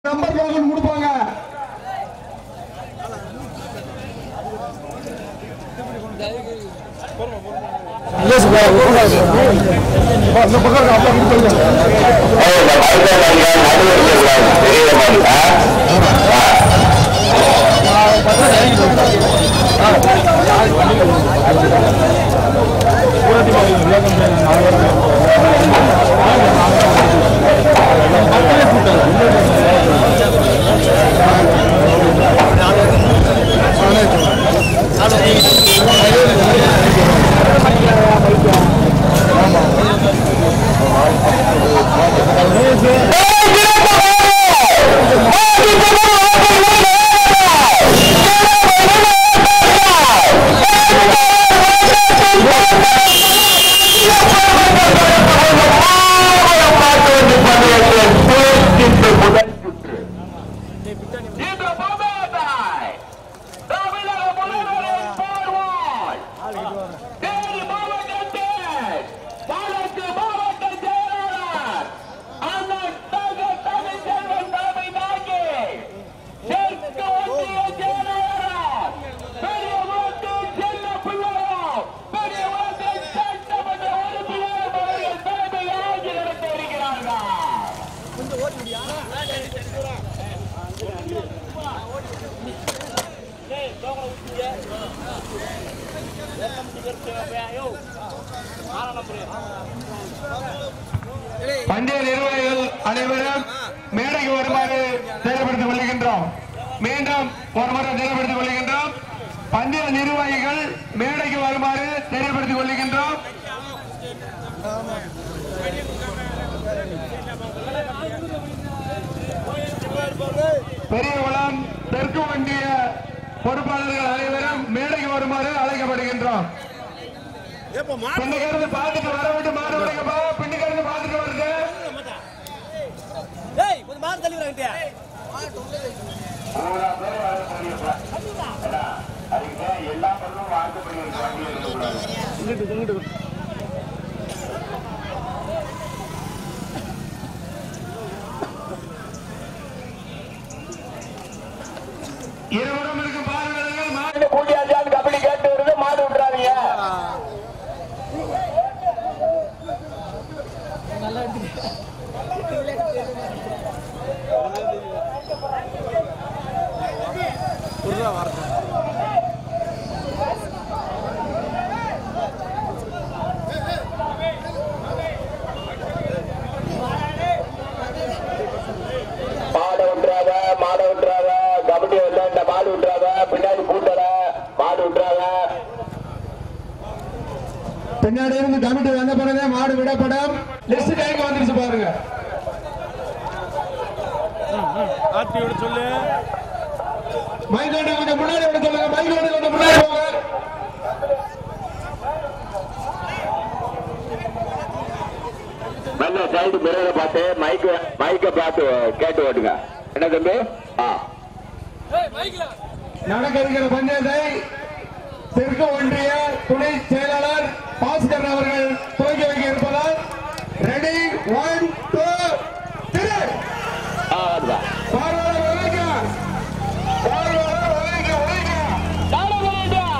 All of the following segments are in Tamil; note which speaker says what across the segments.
Speaker 1: நம்பர் டோக்கன் கொடுப்பாங்க பந்தய நிர்வாகிகள் அனைவரும் மேடைக்கு வருமாறு செயல்படுத்திக் கொள்கின்றோம் மீண்டும் ஒரு முறை செயல்படுத்திக் கொள்கின்றோம் பந்தய நிர்வாகிகள் மேடைக்கு வருமாறு தெரியப்படுத்திக் கொள்கின்றோம் பெரியகுளம் தெற்கு வண்டிய பொறுப்பாளர்கள் அனைவரும் மேடைக்கு வருமாறு அழைக்கப்படுகின்றோம் பின்னிக்கிருந்து பார்த்துட்டு வர விட்டு மாடு விடுங்கப்பா பின்னிக்கிருந்து பார்த்துட்டு வருது
Speaker 2: ஏய் கொஞ்சம் மாறு தள்ளி விடுறா
Speaker 1: இருவரும் இருக்கும் பார்வையாளர்கள் மாடு
Speaker 3: மாடு கூட்டியாச்சான்னு கபடி கேட்டு வருது மாடு விட்டுறாதீங்க மாடை விட்டுறாத மாடை விட்டுறாத கபடி விளையாண்ட மாடு விட்டுறாத பின்னாடி கூட்டல மாடு விட்டுறாத
Speaker 1: பின்னாடி இருந்து கமிட்டி வந்த பிறகு மாடு விடப்படும் லிஸ்ட் டைம் வந்துருச்சு பாருங்க
Speaker 2: ஆர்டியோட சொல்லு
Speaker 1: மைக்கோட்டை கொஞ்சம் முன்னாடி விட சொல்லுங்க மைக்கோட்டை கொஞ்சம் முன்னாடி போங்க
Speaker 3: நல்ல சைடு மிரரை பார்த்து மைக்க மைக்க பார்த்து கேட்டு ஓட்டுங்க என்ன தம்பி ஆ
Speaker 1: நடக்க இருக்கிற பஞ்சாயத்தை தெற்கு ஒன்றிய துணை செயலாளர் பாஸ்கர் அவர்கள் துவக்கி வைக்க இருப்பதால் ரெடி ஒன் டூ த்ரீ
Speaker 3: ஆ அதுதான்
Speaker 1: பார்வையாளர் உழைக்க பார்வையாளர் உழைக்க உழைக்க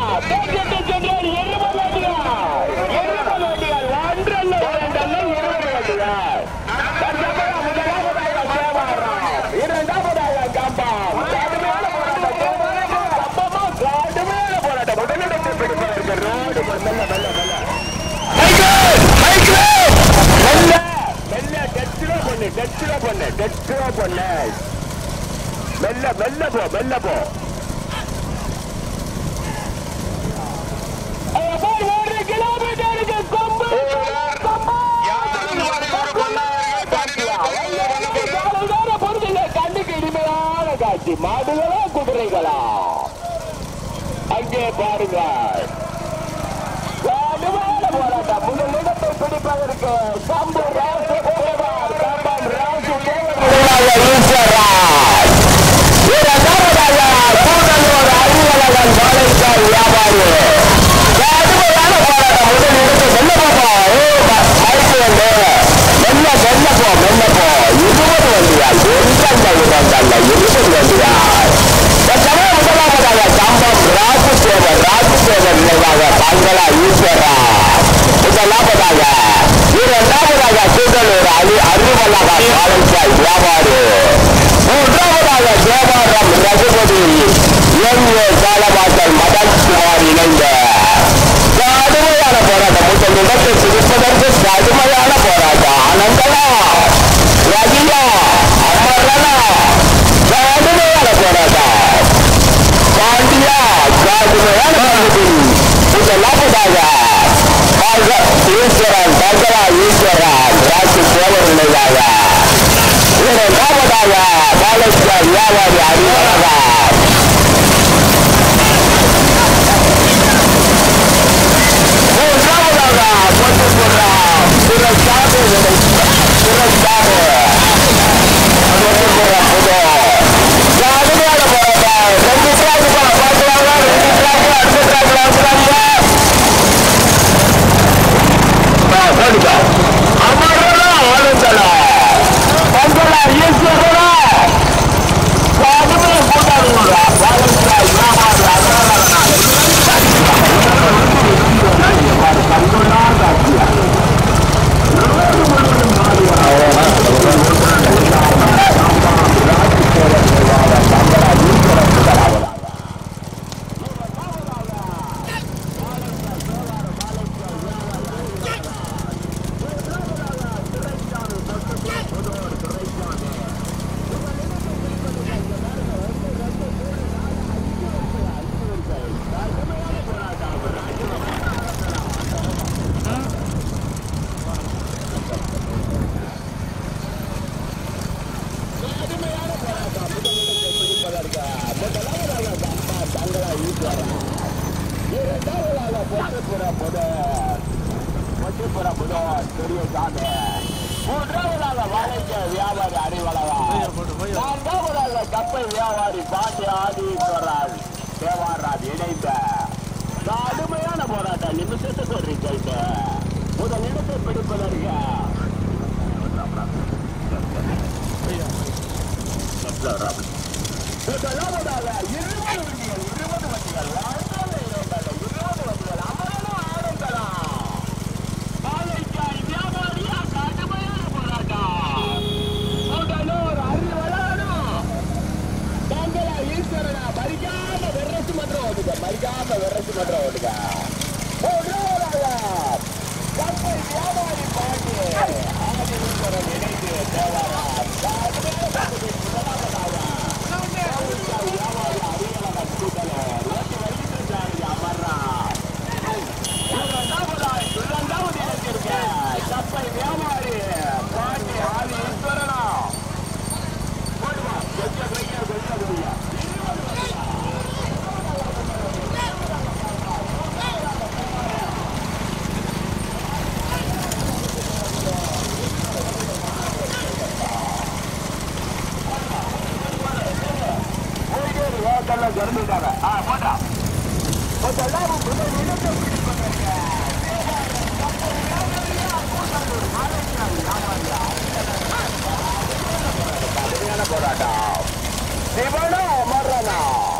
Speaker 3: மெல்ல மெல்ல போ மெல்ல போ கண்ணுக்கு இனிமையான காட்சி மாடுகளா குதிரைகளா அங்கே பாருங்க கடுமையான போராட்டம் முதலிடத்தை பிடிப்பதற்கு சம்பு ராசு தேவர் கம்பம் ராசு தேவர் முதலாக ஈஸ்வரராஜ் இரண்டாவதாக கூடலூர் அறிவழகன் வாழைக்காய் வியாபாரி கடுமையான போராட்டம் முதலிடத்தை மெல்ல போப்பா ஐந்து வந்து மெல்ல மெல்ல போ மெல்ல போ இருபது வண்டியா எந்த விதங்கள் பெரிய சாமி மூன்றாவதாக வாழைக்க வியாபாரி அறிவளவா நான்காவதாக கப்பை வியாபாரி பாண்டி ஆதீஸ்வரர் தேவாராஜ் இணைந்த கடுமையான போராட்டம் நிமிஷத்துக்கு ஒரு ரிசல்ட் முதல் இடத்தை பிடிப்பதற்கு முதலாவதாக இருபது வண்டிகள் இருபது வண்டிகள் வாழ்நாள் இரண்டாவது இருபது வண்டிகள் அமரணும் ஆரம்பிக்கலாம் பாலைக்காய் வியாபாரியா கடுமையான போராட்டம் கூடலூர் அருள் வளரணும் தாங்களா ஈஸ்வரனா மறிக்காம வெரசு மன்றம் ஓடுங்க மறிக்காம வெரசு மன்றம் ஓடுங்க மூன்றாவதாக கப்பை வியாபாரி பாண்டி ஆதி ஈஸ்வரன் இணைந்து தேவாரா கடுமையான போராட்டம் முதலாவதாக பாலைக்காய் வியாபாரி அறிவலகன் கூட்டலூர் ஓட்டி வருகின்றார் அமர்றா இரண்டாவதாய் இரண்டாவது இடத்திற்கு கப்பை வியாபாரி பாண்டி ஆதி ஈஸ்வரனா போடுவா கொஞ்சம் கொய்யா கொஞ்சம் கொய்யா ஓய்வேறு ஓட்டல்ல திறந்துட்டாங்க ஆ போட்டா கொஞ்சம் எல்லாரும் முதல் இடத்தை பிடிப்பதற்கு கடுமையான போராட்டம் சிவனா அமர்றனா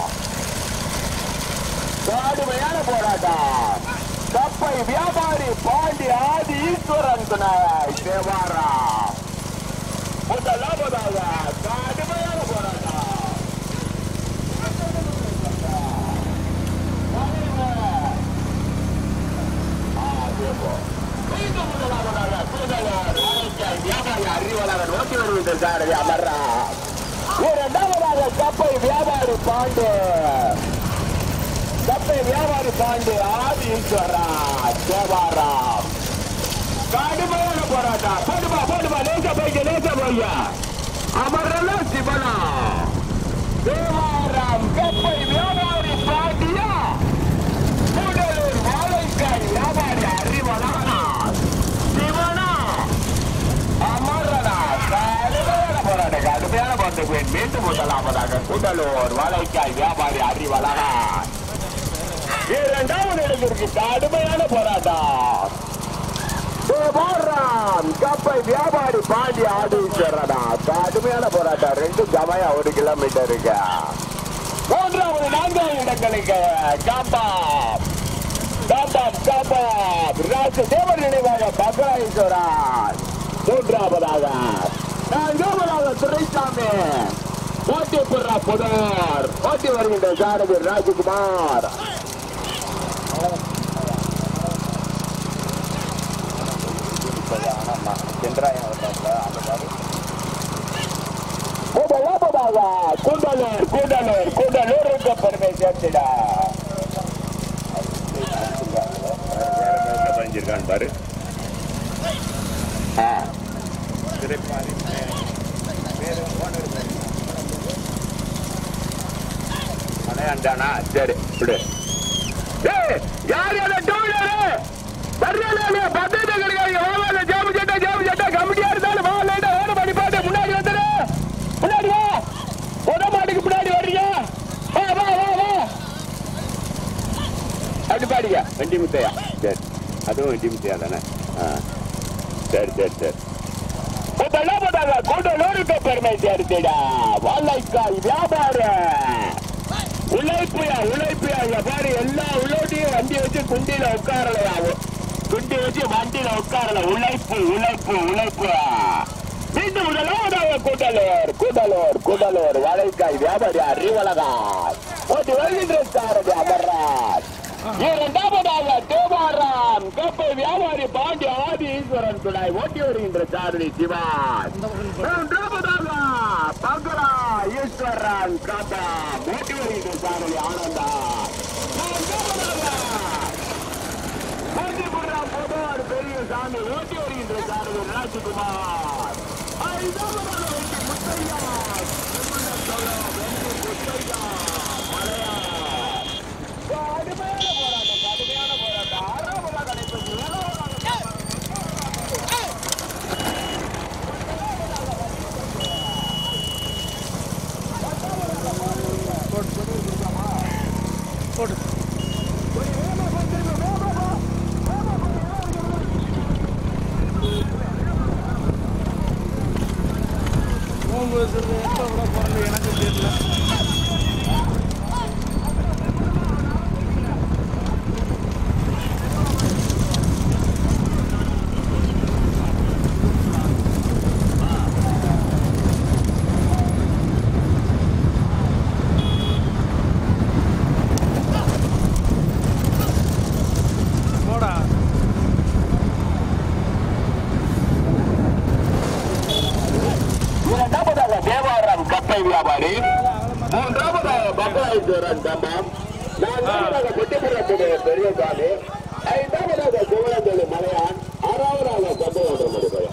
Speaker 3: கடுமையான போராட்டம் கப்பை வியாபாரி பாண்டி ஆதி ஈஸ்வரன் துணை தேவாரா முதலாவதாக கடுமையான போராட்டம் மீண்டும் முதலாவதாக கூடலூர் வாழைக்காய் வியாபாரி அறிவாளர் நோக்கி வருகின்றார் அமர்றா இரண்டாவதாக கப்பை வியாபாரி பாண்டு கப்பை வியாபாரி பாண்டு ஆதி ஈஸ்வரா தேவாராம் கடுமையான போராட்டம் போடுமா போடுமா லேசா போய்க்க லேசா போய்க்க அமர்றல சிவனா தேவாராம் கப்பை வியாபாரி பாண்டியா கூடலூர் வாழைக்காய் வியாபாரி அறிவலானா சிவனா அமர்றனா கடுமையான போராட்டம் கடுமையான போராட்டம் மீண்டும் முதலாவதாக கூடலூர் வாழைக்காய் வியாபாரி அறிவலானா இரண்டாவது இடத்திற்கு கடுமையான போராட்டம் தேவாராம் கப்பை வியாபாரி பாண்டி ஆடீஸ்வரனா கடுமையான போராட்டம் ரெண்டு கமையா ஒரு கிலோமீட்டர் இருக்கு மூன்றாவது நான்காவது இடங்களுக்கு காம்பாம் காம்பாம் காம்பாம் ராஜ தேவர் நினைவாக பகராஈஸ்வரன் மூன்றாவதாக நான்காவதாக துரைசாமி ஓட்டி புறா புதர் ஓட்டி வருகின்ற சாரதி ராஜகுமார் முதலாவதாக கூடலூர் கூடலூர் கூடலூருக்கு பெருமை சேர்த்திட பதிஞ்சிருக்கான் பாரு ஆ. மலையாண்டானா சரி விடு ஏய், யார் யாரு டூ வீலரு வர்றேன் பத்தத்தை கிடைக்காது வாங்க ஜாமு சட்டா ஜாமு சட்டா கமிட்டியா இருந்தாலும் வா லைட்டா ஓட பண்ணி பாட்டு முன்னாடி வந்துடு முன்னாடி வா உத மாட்டுக்கு முன்னாடி வர்றீங்க வா வா வா வா அப்படி பாடிங்க வண்டி முத்தையா சரி அதுவும் வண்டி முத்தையா தானே ஆ சரி சரி சரி முதல்ல போட்டாங்க கூட்டலூருக்கு பெருமை சேர்த்துடா வாழைக்காய் வியாபாரம் உழைப்புயா உழைப்புயா இங்க பாரு எல்லா உள்ளோட்டையும் வண்டி வச்சு குண்டியில உட்காரலையாவும் குண்டி வச்சு வண்டியில உட்காரல உழைப்பு உழைப்பு உழைப்பு மீண்டும் முதலாவதாக கூட்டலூர் கூட்டலூர் கூட்டலூர் வாழைக்காய் வியாபாரி அறிவலகாய் ஓட்டி வருகின்ற சாரதி அமர்ராஜ் இரண்டாவதாக தேவாராம் கப்பை வியாபாரி பாண்டி ஆதி ஈஸ்வரன் துணை ஓட்டி வருகின்ற சாரதி சிவான் மூன்றாவதாக பங்கரா ஈஸ்வரன் காத்தா ஓட்டி வருகின்ற சாரதி ஆனந்தா நான்காவதாக காஞ்சிபுரம் புதர் பெரிய சாமி ஓட்டி வருகின்ற சாரதி ராஜ்குமார் ஐந்தாவதாக வெற்றி முத்தையா திருமணம் சொல்ல வெற்றி முத்தையா மலையார் கடுமையான போராட்டம் கடுமையான போராட்டம் ஆறாவதாக நடைபெற்று ஏழாவதாக பரமேஸ்வரன் தம்பம் நான்காவதாக பெட்டிபுரத்துடைய பெரியசாமி ஐந்தாவதாக சிவனந்தொழி மலையான் ஆறாவதாக சம்பவம் மறுபயம்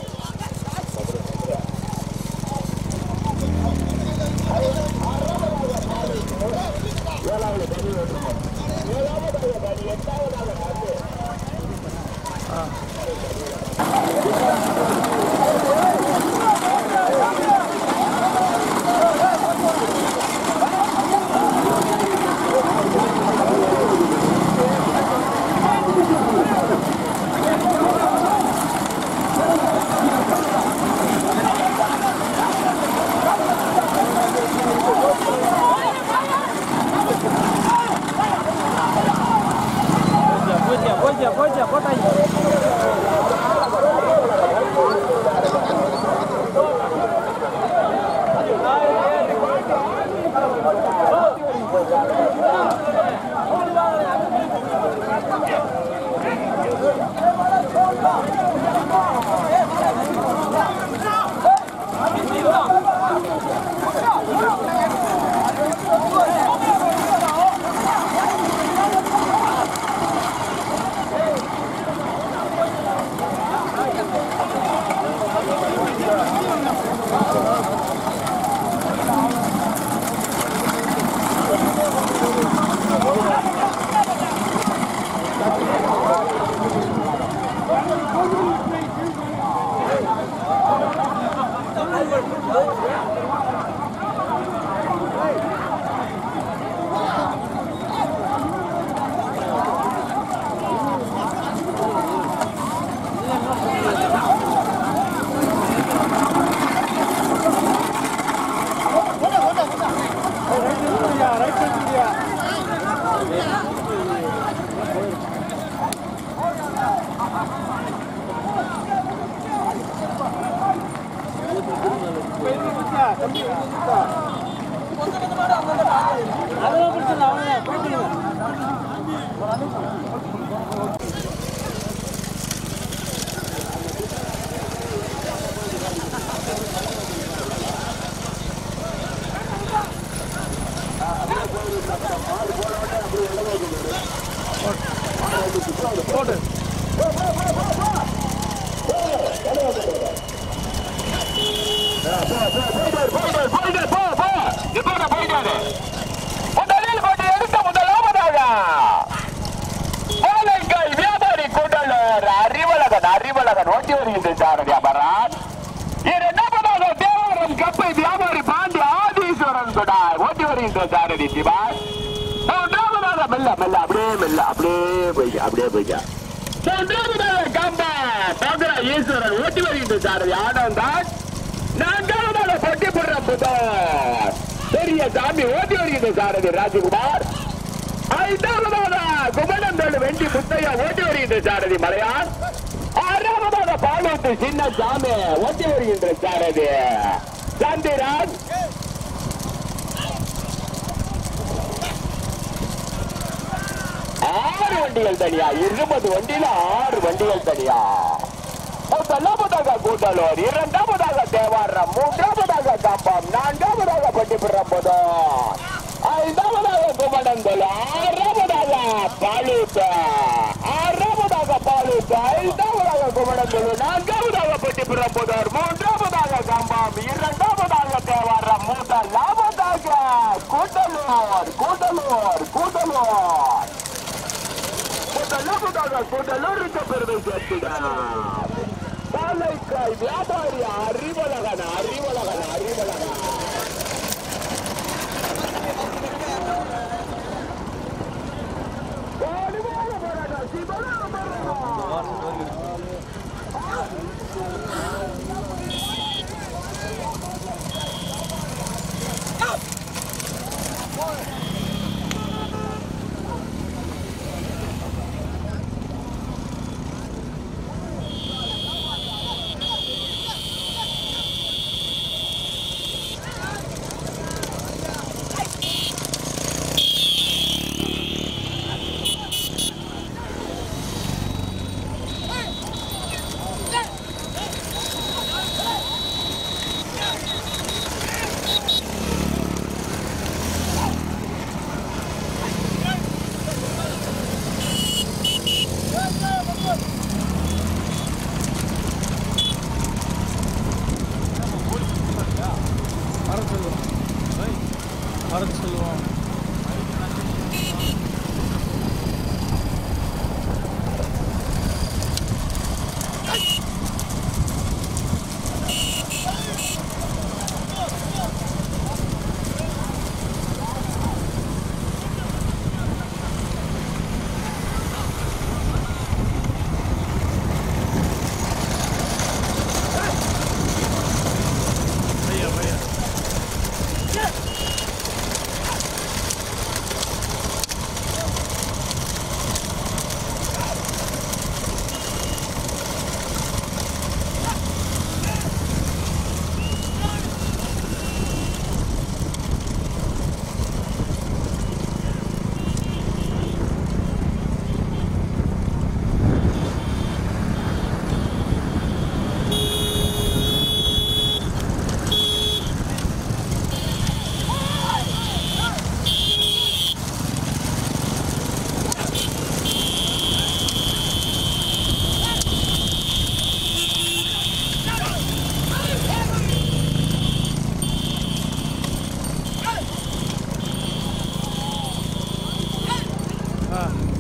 Speaker 2: போச்சியா போச்சியா போச்சியா போட்டாங்க அதெல்லாம் பிரச்சனை அவன் போயிட்டு
Speaker 3: போயிட்டு போ போ இப்போ போயிட்டாரு முதலில் போட்டு எடுத்த முதலாவதாக வாழைக்காய் வியாபாரி கூட்டலர் அறிவழகன் அறிவழகன் ஓட்டி வருகின்ற சாரதி அமரான் இரண்டாவதாக தேவரம் கப்பை வியாபாரி பாண்டி ஆதீஸ்வரன் கூட ஓட்டி வருகின்ற சாரதி சிவான் மூன்றாவதாக மெல்ல மெல்ல அப்படியே மெல்ல அப்படியே போய் அப்படியே போய்க்க மூன்றாவதாக கம்பா சந்திர ஈஸ்வரன் ஓட்டி வருகின்ற சாரதி ஆனந்தான் நான்காவதாக பொட்டி போடுற புதன் பெரிய சாமி ஓட்டி வருகின்ற சாரதி ராஜகுமார் ஐந்தாவதாக குமணந்தோடு வெண்டி முத்தையா ஓட்டி வருகின்ற சாரதி மலையான் ஆறாவதாக பாலூட்டு சின்ன சாமி ஓட்டி வருகின்ற சாரதி சந்திரன் ஆறு வண்டிகள் தனியா இருபது வண்டியில ஆறு வண்டிகள் தனியா முதலாவதாக கூட்டலூர் இரண்டாவதாக தேவாரம் மூன்றாவதாக கம்பம் நான்காவதாக பட்டிபுரம் ஐந்தாவதாக குமணந்தல் ஆறாவதாக பாலூத்து ஆறாவதாக பாலூத்து ஐந்தாவதாக குமணந்தல் நான்காவதாக பட்டிபுரம் புதர் மூன்றாவதாக கம்பம் இரண்டாவதாக தேவாரம் மூன்றாவதாக கூட்டலூர் கூட்டலூர் கூட்டலூர் முதலாவதாக கூட்டலூருக்கு பெருமை சேர்க்கிறார் பாலைக்காய் வியாபாரி அறிவழகன் அறிவழகன் அறிவழகன் வாலிபால போராட்டம், சிவனால போராட்டம்.
Speaker 2: வரது சொல்லுவோம் பையா பையா ஆ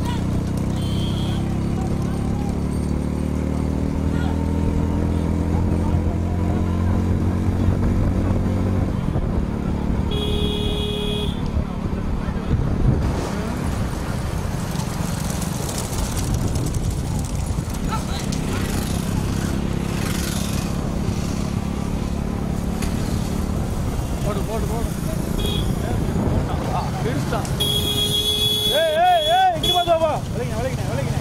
Speaker 2: போடு போடு போடு பிடிச்சிட்டான் ஏய் ஏய் ஏய் இங்க பாத்து வா விளைங்க விளைங்க விளைங்க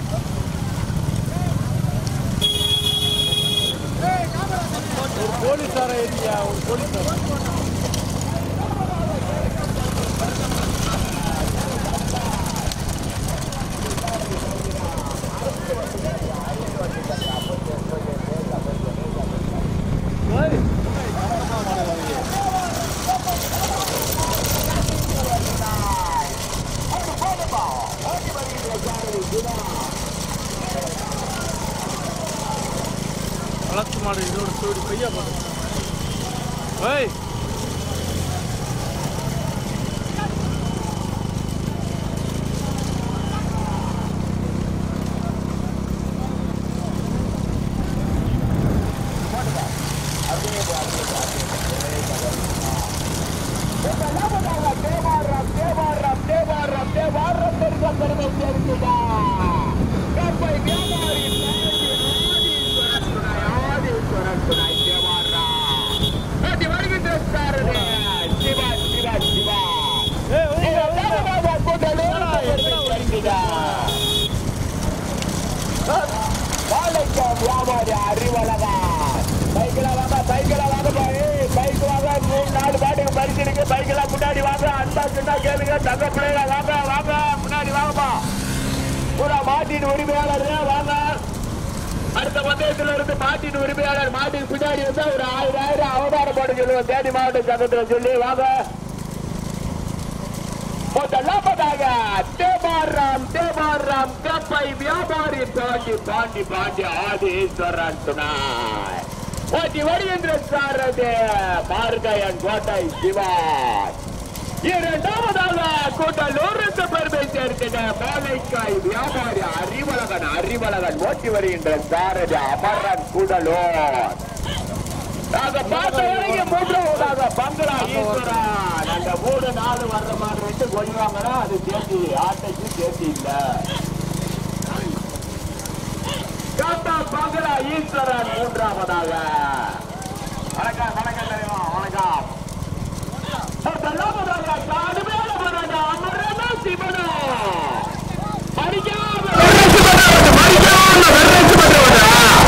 Speaker 2: ஒரு போலீஸார ஏரியா ஒரு போலீஸார ஏய் வளர்த்து மாடு இதோட சோடி பையா பாரு ஏய் ஏய் ஒழுங்கா, ஒழுங்கா.
Speaker 3: வியாபாரி அறிவழகா பைக்கில் வாங்க பைக்கில் வாங்க பாரு பைக் வாங்க மூணு நாலு பாட்டுக்கு பறிச்சிருக்கு பைக்கில் முன்னாடி வாங்க அன்பா சின்ன கேளுங்க தங்க பிள்ளைங்க வாங்க வாங்க முன்னாடி வாங்கப்பா பூரா மாட்டின் உரிமையாளர் வாங்க அடுத்த பந்தயத்துல இருந்து மாட்டின் உரிமையாளர் மாட்டின் பின்னாடி இருந்தா ஒரு ஆயிரம் ஆயிரம் அவதாரம் போட சொல்லுவோம் தேனி மாவட்ட சங்கத்துல சொல்லி வாங்க முதலாவதாக தேவாராம் தேவாராம் கப்பை வியாபாரி பாண்டி பாண்டி பாண்டி ஆதீஸ்வரன் துணாய் ஓட்டி வடிவேந்திரன் சாரது மார்கயன் கோட்டை சிவான் இரண்டாவதாக கூட்டலூருக்கு பெருமை சேர்க்கிற மாலைக்காய் வியாபாரி அறிவழகன் அறிவழகன் ஓட்டி வருகின்ற சாரதி அமரன் கூடலூர் நாங்க பார்த்த வரைக்கும் மூன்றாவதாக பங்களா ஈஸ்வரன் அந்த மூணு நாலு வர்ற மாதிரி விட்டு கொள்வாங்கன்னா அது சேர்த்தி ஆட்டைக்கு சேர்த்தி இல்ல காத்தா பங்களா ஈஸ்வரன் மூன்றாவதாக வணக்கம் வணக்கம் தெரியுமா வணக்கம் முதலாவதாக காடு மேல வராங்க அமரனா சிவனா மறிக்காம மறிக்காம வெள்ளச்சு பண்றவனா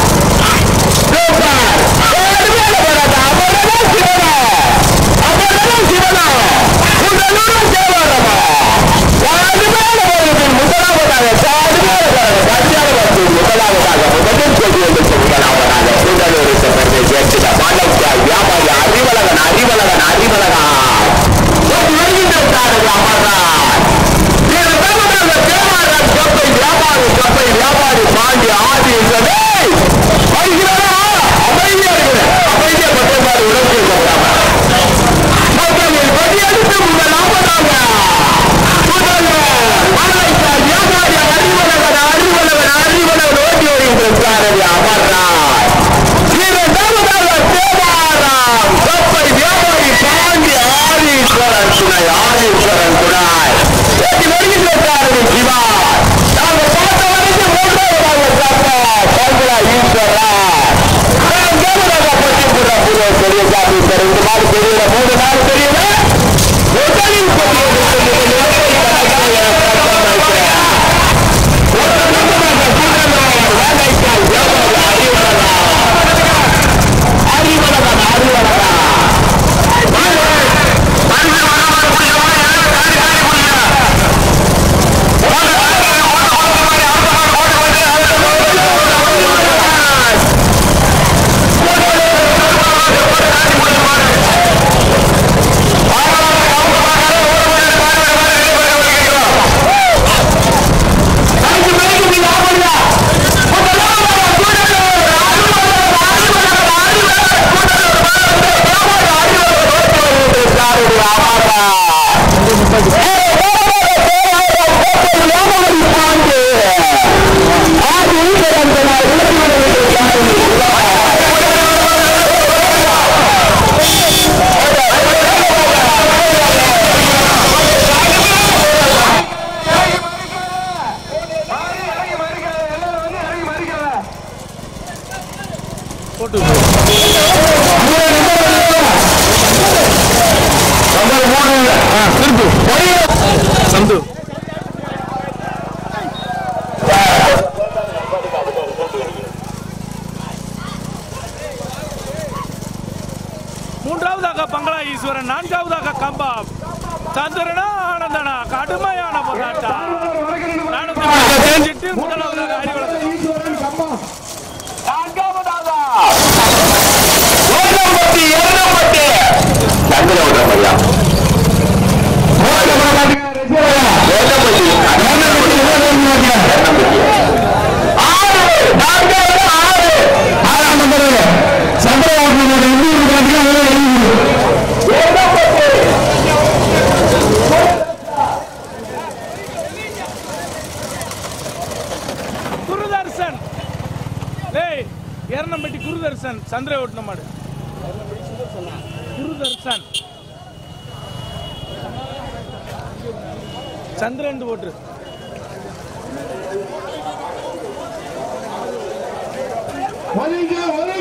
Speaker 3: பாண்டி ஆதி வருகிறதா அமைதியா இருக்கிறேன் அமைதியா பத்தொன்பது உடம்பு மக்களில் பதியெடுத்து உங்கள்
Speaker 2: கம்பம் சந்திரனா ஆனந்தனா கடுமையான போராட்டம்
Speaker 1: வடக்கு
Speaker 2: நானூத்தி பத்து தெரிஞ்சிட்டு முதலாவதாக அறிவுறுத்தல்
Speaker 1: ஈஸ்வரன் கம்பம்
Speaker 3: நான்காவதாக ஓடம்பட்டி எரணம்பட்டி சந்திரவட்டம் ஐயா ஓடம்பட்டி எரணம்பட்டி ஆறு நான்காவது ஆறு ஆறாம் நம்பர் ஓடம்பட்டி
Speaker 2: குருதர்சன் டேய் எரணம்பட்டி குருதர்சன் சந்திர ஓட்டின மாடு குருதர்சன் சந்திரன் ஓட்டு
Speaker 1: ஒதுங்க ஒதுங்க